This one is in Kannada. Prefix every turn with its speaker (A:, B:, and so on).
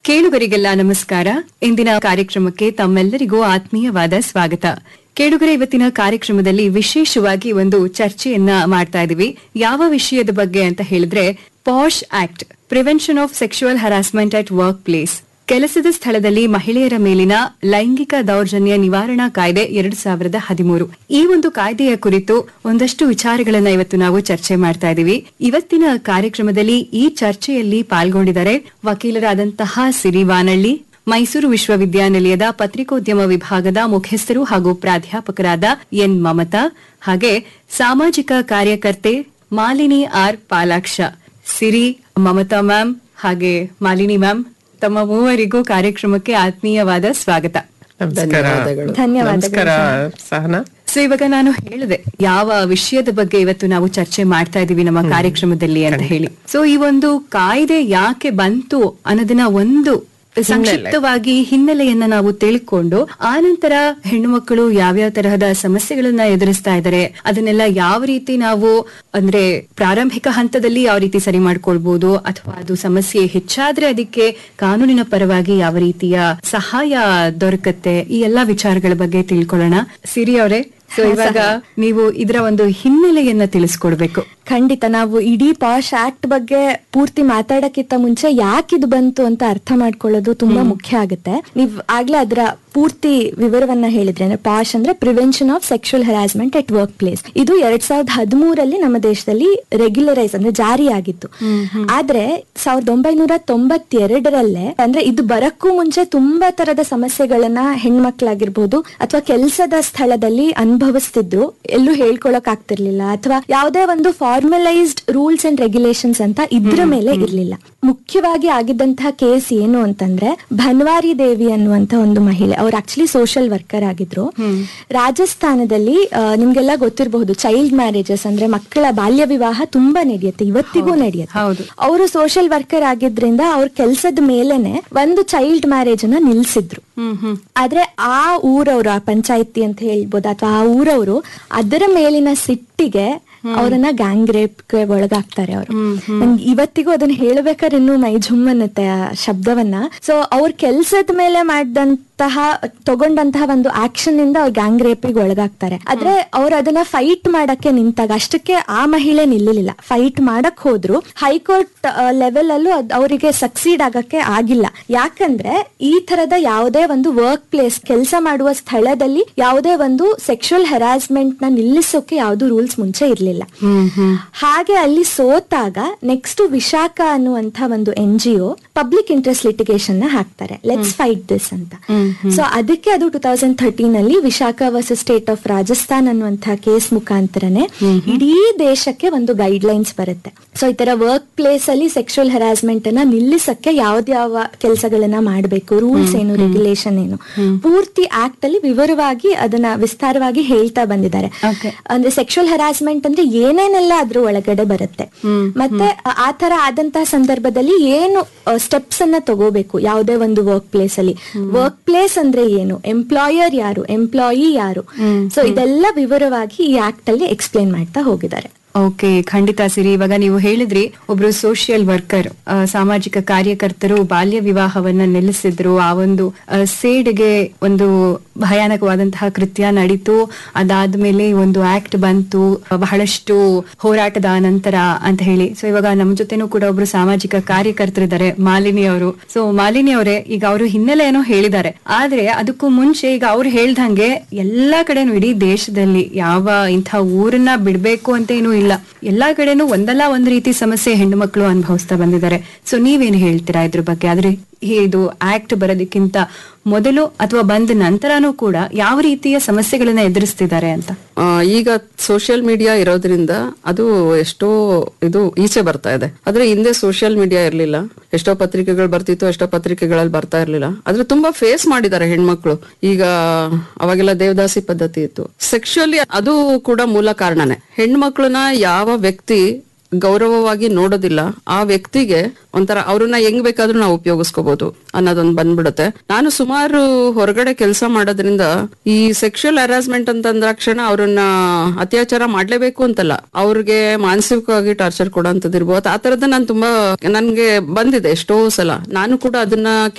A: ಕೇಳುಗರಿಗೆಲ್ಲ ನಮಸ್ಕಾರ ಇಂದಿನ ಕಾರ್ಯಕ್ರಮಕ್ಕೆ ತಮ್ಮೆಲ್ಲರಿಗೂ ಆತ್ಮೀಯವಾದ ಸ್ವಾಗತ ಕೇಳುಗರೆ ಇವತ್ತಿನ ಕಾರ್ಯಕ್ರಮದಲ್ಲಿ ವಿಶೇಷವಾಗಿ ಒಂದು ಚರ್ಚೆಯನ್ನ ಮಾಡ್ತಾ ಇದೀವಿ ಯಾವ ವಿಷಯದ ಬಗ್ಗೆ ಅಂತ ಹೇಳಿದ್ರೆ POSH act prevention of sexual harassment at workplace ಕೆಲಸದ ಸ್ಥಳದಲ್ಲಿ ಮಹಿಳೆಯರ ಮೇಲಿನ ಲೈಂಗಿಕ ದೌರ್ಜನ್ಯ ನಿವಾರಣಾ ಕಾಯ್ದೆ ಎರಡ್ ಸಾವಿರದ ಹದಿಮೂರು ಈ ಒಂದು ಕಾಯ್ದೆಯ ಕುರಿತು ಒಂದಷ್ಟು ವಿಚಾರಗಳನ್ನ ಇವತ್ತು ನಾವು ಚರ್ಚೆ ಮಾಡ್ತಾ ಇದ್ದೀವಿ ಇವತ್ತಿನ ಕಾರ್ಯಕ್ರಮದಲ್ಲಿ ಈ ಚರ್ಚೆಯಲ್ಲಿ ಪಾಲ್ಗೊಂಡಿದ್ದಾರೆ ವಕೀಲರಾದಂತಹ ಸಿರಿ ವಾನಳ್ಳಿ ಮೈಸೂರು ವಿಶ್ವವಿದ್ಯಾನಿಲಯದ ಪತ್ರಿಕೋದ್ಯಮ ವಿಭಾಗದ ಮುಖ್ಯಸ್ಥರು ಹಾಗೂ ಪ್ರಾಧ್ಯಾಪಕರಾದ ಎನ್ ಮಮತಾ ಹಾಗೆ ಸಾಮಾಜಿಕ ಕಾರ್ಯಕರ್ತೆ ಮಾಲಿನಿ ಆರ್ ಪಾಲಾಕ್ಷ ಸಿರಿ ಮಮತಾ ಮ್ಯಾಮ್ ಹಾಗೆ ಮಾಲಿನಿ ಮ್ಯಾಮ್ ತಮ್ಮ ಮೂವರಿಗೂ ಕಾರ್ಯಕ್ರಮಕ್ಕೆ ಆತ್ಮೀಯವಾದ ಸ್ವಾಗತ
B: ನಮಸ್ಕಾರ
C: ಧನ್ಯವಾದಗಳು.
B: ನಮಸ್ಕಾರ ಸಹನಾ
A: ಸೊ ಇವಾಗ ನಾನು ಹೇಳಿದೆ ಯಾವ ವಿಷಯದ ಬಗ್ಗೆ ಇವತ್ತು ನಾವು ಚರ್ಚೆ ಮಾಡ್ತಾ ಇದೀವಿ ನಮ್ಮ ಕಾರ್ಯಕ್ರಮದಲ್ಲಿ ಅಂತ ಹೇಳಿ ಸೊ ಈ ಒಂದು ಕಾಯ್ದೆ ಯಾಕೆ ಬಂತು ಅನ್ನೋದನ್ನ ಒಂದು ಸಂಕ್ಷಿಪ್ತವಾಗಿ ಹಿನ್ನೆಲೆಯನ್ನ ನಾವು ತಿಳ್ಕೊಂಡು ಆ ನಂತರ ಹೆಣ್ಣು ಮಕ್ಕಳು ಯಾವ್ಯಾವ ತರಹದ ಸಮಸ್ಯೆಗಳನ್ನ ಎದುರಿಸ್ತಾ ಇದ್ದಾರೆ ಅದನ್ನೆಲ್ಲ ಯಾವ ರೀತಿ ನಾವು ಅಂದ್ರೆ ಪ್ರಾರಂಭಿಕ ಹಂತದಲ್ಲಿ ಯಾವ ರೀತಿ ಸರಿ ಮಾಡ್ಕೊಳ್ಬಹುದು ಅಥವಾ ಅದು ಸಮಸ್ಯೆ ಹೆಚ್ಚಾದ್ರೆ ಅದಕ್ಕೆ ಕಾನೂನಿನ ಪರವಾಗಿ ಯಾವ ರೀತಿಯ ಸಹಾಯ ದೊರಕತ್ತೆ ಈ ಎಲ್ಲಾ ವಿಚಾರಗಳ ಬಗ್ಗೆ ತಿಳ್ಕೊಳ್ಳೋಣ ಸಿರಿ ಅವರೇ ಸೊ ಇವಾಗ ನೀವು ಇದರ ಒಂದು ಹಿನ್ನೆಲೆಯನ್ನ ತಿಳಿಸ್ಕೊಡ್ಬೇಕು
C: ಖಂಡಿತ ನಾವು ಇಡೀ ಪಾಶ್ ಆಕ್ಟ್ ಬಗ್ಗೆ ಪೂರ್ತಿ ಮಾತಾಡಕ್ಕಿಂತ ಮುಂಚೆ ಯಾಕೆ ಇದು ಬಂತು ಅಂತ ಅರ್ಥ ಮಾಡ್ಕೊಳ್ಳೋದು ತುಂಬಾ ಮುಖ್ಯ ಆಗುತ್ತೆ ನೀವ್ ಆಗ್ಲೇ ಅದರ ಪೂರ್ತಿ ವಿವರವನ್ನ ಹೇಳಿದ್ರೆ ಅಂದ್ರೆ ಪಾಶ್ ಅಂದ್ರೆ prevention of sexual harassment at workplace ಇದು ಎರಡ್ ಸಾವಿರದ ಹದಿಮೂರಲ್ಲಿ ನಮ್ಮ ದೇಶದಲ್ಲಿ ರೆಗ್ಯುಲರೈಸ್ ಅಂದ್ರೆ ಜಾರಿಯಾಗಿತ್ತು ಆದ್ರೆ ಸಾವಿರದ ಒಂಬೈನೂರ ತೊಂಬತ್ತೆರಡರಲ್ಲೇ ಅಂದ್ರೆ ಇದು ಬರಕ್ಕೂ ಮುಂಚೆ ತುಂಬಾ ತರದ ಸಮಸ್ಯೆಗಳನ್ನ ಹೆಣ್ಮಕ್ಳಾಗಿರ್ಬೋದು ಅಥವಾ ಕೆಲಸದ ಸ್ಥಳದಲ್ಲಿ ಅನುಭವಿಸ್ತಿದ್ರು ಎಲ್ಲೂ ಹೇಳ್ಕೊಳಕ್ ಆಗ್ತಿರ್ಲಿಲ್ಲ ಅಥವಾ ಯಾವುದೇ ಒಂದು ಫಾರ್ಮಲೈಸ್ಡ್ ರೂಲ್ಸ್ ಅಂಡ್ ರೆಗ್ಯುಲೇಷನ್ಸ್ ಅಂತ ಇದ್ರ ಮೇಲೆ ಇರ್ಲಿಲ್ಲ ಮುಖ್ಯವಾಗಿ ಆಗಿದ್ದಂತಹ ಕೇಸ್ ಏನು ಅಂತಂದ್ರೆ ಭನ್ವಾರಿ ದೇವಿ ಅನ್ನುವಂತ ಒಂದು ಮಹಿಳೆ ಅವ್ರು ಆಕ್ಚುಲಿ ಸೋಷಿಯಲ್ ವರ್ಕರ್ ಆಗಿದ್ರು ರಾಜಸ್ಥಾನದಲ್ಲಿ ಆ, ನಿಮ್ಗೆಲ್ಲ ಗೊತ್ತಿರಬಹುದು ಚೈಲ್ಡ್ ಮ್ಯಾರೇಜಸ್ ಅಂದ್ರೆ ಮಕ್ಕಳ ಬಾಲ್ಯ ವಿವಾಹ ತುಂಬಾ ನಡೆಯುತ್ತೆ ಇವತ್ತಿಗೂ ನಡೆಯುತ್ತೆ
A: ಹೌದು.
C: ಅವರು ಸೋಷಿಯಲ್ ವರ್ಕರ್ ಆಗಿದ್ರಿಂದ ಅವ್ರ ಕೆಲ್ಸದ ಮೇಲೆನೆ ಒಂದು ಚೈಲ್ಡ್ ಮ್ಯಾರೇಜ್ ಅನ್ನ ನಿಲ್ಸಿದ್ರು
A: ಹ್ಮ್ ಹ್ಮ್
C: ಆದ್ರೆ ಆ ಊರವರು ಆ ಪಂಚಾಯತಿ ಅಂತ ಹೇಳ್ಬೋದು ಅಥವಾ ಆ ಊರವರು ಅದರ ಮೇಲಿನ ಸಿಟ್ಟಿಗೆ ಅವರನ್ನ ಗ್ಯಾಂಗ್ ರೇಪ್ ಒಳಗಾಗ್ತಾರೆ ಅವರು ನಂಗೆ ಇವತ್ತಿಗೂ ಅದನ್ನ ಹೇಳ್ಬೇಕಾದ್ರೆ ಇನ್ನೂ ಮೈ ಝುಮ್ ಅನ್ನತ್ತೆ ಆ ಶಬ್ದವನ್ನ ಸೊ ಅವ್ರ ಕೆಲ್ಸದ ಮೇಲೆ ಮಾಡಿದಂತಹ ತಗೊಂಡಂತಹ ಒಂದು ಆಕ್ಷನ್ ಇಂದ ಅವ್ರ ಗ್ಯಾಂಗ್ ರೇಪಿಗೆ ಒಳಗಾಗ್ತಾರೆ ಆದ್ರೆ ಅವ್ರು ಅದನ್ನ ಫೈಟ್ ಮಾಡಕ್ಕೆ ನಿಂತಾಗ ಅಷ್ಟಕ್ಕೆ ಆ ಮಹಿಳೆ ನಿಲ್ಲಲಿಲ್ಲ ಫೈಟ್ ಮಾಡಕ್ ಹೋದ್ರು ಹೈಕೋರ್ಟ್ ಲೆವೆಲ್ ಅಲ್ಲೂ ಅದ್ ಅವರಿಗೆ ಸಕ್ಸೀಡ್ ಆಗಕ್ಕೆ ಆಗಿಲ್ಲ ಯಾಕಂದ್ರೆ ಈ ತರದ ಯಾವುದೇ ಒಂದು ವರ್ಕ್ ಪ್ಲೇಸ್ ಕೆಲಸ ಮಾಡುವ ಸ್ಥಳದಲ್ಲಿ ಯಾವುದೇ ಒಂದು ಸೆಕ್ಷುವಲ್ ಹರಾಸ್ಮೆಂಟ್ ನ ನಿಲ್ಲಿಸೋಕೆ ಯಾವ್ದು ರೂಲ್ಸ್ ಮುಂಚೆ ಇರ್ಲಿಲ್ಲ ಹಾಗೆ ಅಲ್ಲಿ ಸೋತಾಗ ನೆಕ್ಸ್ಟ್ ವಿಶಾಖ ಅನ್ನುವಂತ ಒಂದು N G O public interest litigation ನ ಹಾಕ್ತಾರೆ ಲೆಟ್ಸ್ ಫೈಟ್ ದಿಸ್ ಅಂತ ಸೊ ಅದಕ್ಕೆ ಅದು ಟೂ ತೌಸಂಡ್ ಥರ್ಟೀನ್ ಅಲ್ಲಿ Vishaka versus state of Rajasthan ಅನ್ನುವಂತಹ ಕೇಸ್ ಮುಖಾಂತರನೇ ಇಡೀ ದೇಶಕ್ಕೆ ಒಂದು ಗೈಡ್ ಲೈನ್ಸ್ ಬರುತ್ತೆ ಸೊ ಈ ತರ ವರ್ಕ್ ಪ್ಲೇಸ್ ಅಲ್ಲಿ ಸೆಕ್ಷುವಲ್ ಹರಾಸ್ಮೆಂಟ್ ಅನ್ನ ನಿಲ್ಲಿಸಕ್ಕೆ ಯಾವ್ದ್ಯಾವ ಕೆಲಸಗಳನ್ನ ಮಾಡಬೇಕು ರೂಲ್ಸ್ ಏನು ರೆಗ್ಯುಲೇಷನ್ ಏನು ಪೂರ್ತಿ ಆಕ್ಟ್ ಅಲ್ಲಿ ವಿವರವಾಗಿ ಅದನ್ನ ವಿಸ್ತಾರವಾಗಿ ಹೇಳ್ತಾ ಬಂದಿದ್ದಾರೆ
A: Okay.
C: ಅಂದ್ರೆ ಸೆಕ್ಷುವಲ್ ಹರಾಸ್ಮೆಂಟ್ ಅಂದ್ರೆ ಏನೇನೆಲ್ಲ ಅದ್ರ ಒಳಗಡೆ ಬರುತ್ತೆ ಮತ್ತೆ ಆ- ಆ ತರ ಆದಂತಹ ಸಂದರ್ಭದಲ್ಲಿ ಏನು ಸ್ಟೆಪ್ಸ್ ಅನ್ನ ತಗೋಬೇಕು ಯಾವುದೇ ಒಂದು ವರ್ಕ್ ಪ್ಲೇಸ್ ಅಲ್ಲಿ ವರ್ಕ್ ಪ್ಲೇಸ್ ಅಂದ್ರೆ ಏನು ಎಂಪ್ಲಾಯರ್ ಯಾರು ಎಂಪ್ಲಾಯಿ ಯಾರು ಸೊ ಇದೆಲ್ಲ ವಿವರವಾಗಿ ಈ ಆಕ್ಟ್ ಅಲ್ಲಿ ಎಕ್ಸ್ಪ್ಲೇನ್ ಮಾಡ್ತಾ ಹೋಗಿದ್ದಾರೆ
A: ಓಕೆ ಖಂಡಿತ ಸಿರಿ ಇವಾಗ ನೀವು ಹೇಳಿದ್ರಿ ಒಬ್ರು ಸೋಷಿಯಲ್ ವರ್ಕರ್ ಸಾಮಾಜಿಕ ಕಾರ್ಯಕರ್ತರು ಬಾಲ್ಯ ವಿವಾಹವನ್ನ ನಿಲ್ಲಿಸಿದ್ರು ಆ ಒಂದು ಆ, ಸೇಡ್ಗೆ ಒಂದು ಭಯಾನಕವಾದಂತಹ ಕೃತ್ಯ ನಡೀತು ಅದಾದ್ಮೇಲೆ ಈ ಒಂದು ಆಕ್ಟ್ ಬಂತು ಆ, ಬಹಳಷ್ಟು ಹೋರಾಟದ ನಂತರ ಅಂತ ಹೇಳಿ ಸೊ ಇವಾಗ ನಮ್ ಜೊತೆನೂ ಕೂಡ ಒಬ್ರು ಸಾಮಾಜಿಕ ಕಾರ್ಯಕರ್ತರಿದ್ದಾರೆ ಮಾಲಿನಿ ಅವರು ಸೊ ಮಾಲಿನಿ ಅವರೇ ಈಗ ಅವರು ಹಿನ್ನೆಲೆ ಏನೋ ಹೇಳಿದ್ದಾರೆ ಆದ್ರೆ ಅದಕ್ಕೂ ಮುಂಚೆ ಈಗ ಅವ್ರು ಹೇಳ್ದಂಗೆ ಎಲ್ಲಾ ಕಡೆನೂ ಇಡೀ ದೇಶದಲ್ಲಿ ಯಾವ ಇಂಥ ಊರನ್ನ ಬಿಡ್ಬೇಕು ಅಂತ ಏನೂ ಇಲ್ಲ ಎಲ್ಲಾ ಕಡೆನೂ ಒಂದಲ್ಲ ಒಂದ್ ರೀತಿ ಸಮಸ್ಯೆ ಹೆಣ್ಣು ಮಕ್ಕಳು ಅನುಭವಿಸ್ತಾ ಬಂದಿದ್ದಾರೆ ಸೊ ನೀವೇನು ಹೇಳ್ತೀರಾ ಇದ್ರ ಬಗ್ಗೆ ಆದ್ರೆ ಇದು ಆಕ್ಟ್ ಬರೋದಕ್ಕಿಂತ ಮೊದಲು ಅಥವಾ ಬಂದ ನಂತರನೂ ಕೂಡ ಯಾವ ರೀತಿಯ ಸಮಸ್ಯೆಗಳನ್ನ ಎದುರಿಸ್ತಿದ್ದಾರೆ ಅಂತ
B: ಆ, ಈಗ ಸೋಷಿಯಲ್ ಮೀಡಿಯಾ ಇರೋದ್ರಿಂದ ಅದು ಎಷ್ಟೋ ಇದು ಈಚೆ ಬರ್ತಾ ಇದೆ ಆದ್ರೆ ಹಿಂದೆ ಸೋಷಿಯಲ್ ಮೀಡಿಯಾ ಇರ್ಲಿಲ್ಲ ಎಷ್ಟೋ ಪತ್ರಿಕೆಗಳು ಬರ್ತಿತ್ತು ಎಷ್ಟೋ ಪತ್ರಿಕೆಗಳಲ್ಲಿ ಬರ್ತಾ ಇರ್ಲಿಲ್ಲ ಆದ್ರೆ ತುಂಬಾ ಫೇಸ್ ಮಾಡಿದ್ದಾರೆ ಹೆಣ್ಮಕ್ಳು ಈಗ ಅವಾಗೆಲ್ಲ ದೇವದಾಸಿ ಪದ್ಧತಿ ಇತ್ತು ಸೆಕ್ಷುಯಲಿ ಅದು ಕೂಡ ಮೂಲ ಕಾರಣನೇ ಹೆಣ್ಮಕ್ಳನ್ನ ಯಾವ ವ್ಯಕ್ತಿ ಗೌರವವಾಗಿ ನೋಡೋದಿಲ್ಲ ಆ ವ್ಯಕ್ತಿಗೆ ಒಂಥರ ಅವ್ರನ್ನ ಹೆಂಗ್ ಬೇಕಾದ್ರೂ ನಾವು ಉಪಯೋಗಿಸ್ಕೋಬಹುದು ಅನ್ನೋದೊಂದು ಬಂದ್ಬಿಡುತ್ತೆ ನಾನು ಸುಮಾರು ಹೊರಗಡೆ ಕೆಲಸ ಮಾಡೋದ್ರಿಂದ ಈ ಸೆಕ್ಷುಯಲ್ ಹರಾಸ್ಮೆಂಟ್ ಅಂತ ಅಂದಾಕ್ಷಣ ಅವ್ರನ್ನ ಅತ್ಯಾಚಾರ ಮಾಡ್ಲೇಬೇಕು ಅಂತಲ್ಲ ಅವ್ರಿಗೆ ಮಾನಸಿಕವಾಗಿ ಟಾರ್ಚರ್ ಕೊಡೋ ಇರ್ಬೋದು ಆ ತರದ್ದು ನಾನು ತುಂಬಾ ನನ್ಗೆ ಬಂದಿದೆ ಎಷ್ಟೋ ಸಲ ನಾನು ಕೂಡ ಅದನ್ನ